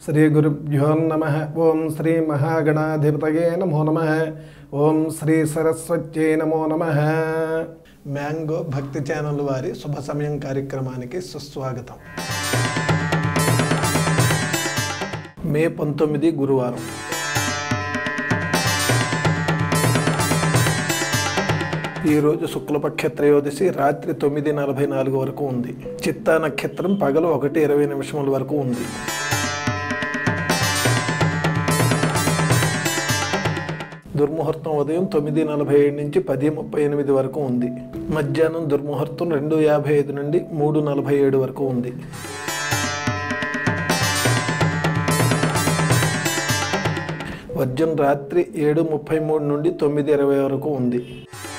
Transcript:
శ్రీ గురుభ్యో నమ ఓం శ్రీ మహాగణాధిపతయే నమో నమ ఓం శ్రీ సరస్వత్యై నమో నమ మ్యాంగో భక్తి ఛానల్ వారి శుభ సమయం కార్యక్రమానికి సుస్వాగతం మే పంతొమ్మిది గురువారం ఈరోజు శుక్లపక్ష త్రయోదశి రాత్రి తొమ్మిది నలభై నాలుగు వరకు ఉంది చిత్తా నక్షత్రం పగలు ఒకటి ఇరవై నిమిషముల వరకు ఉంది దుర్ముహూర్తం ఉదయం తొమ్మిది నలభై ఏడు నుంచి పది ముప్పై ఎనిమిది వరకు ఉంది మధ్యాహ్నం దుర్ముహూర్తం రెండు యాభై ఐదు నుండి మూడు నలభై ఏడు వరకు ఉంది వర్జం రాత్రి ఏడు ముప్పై మూడు నుండి తొమ్మిది ఇరవై వరకు ఉంది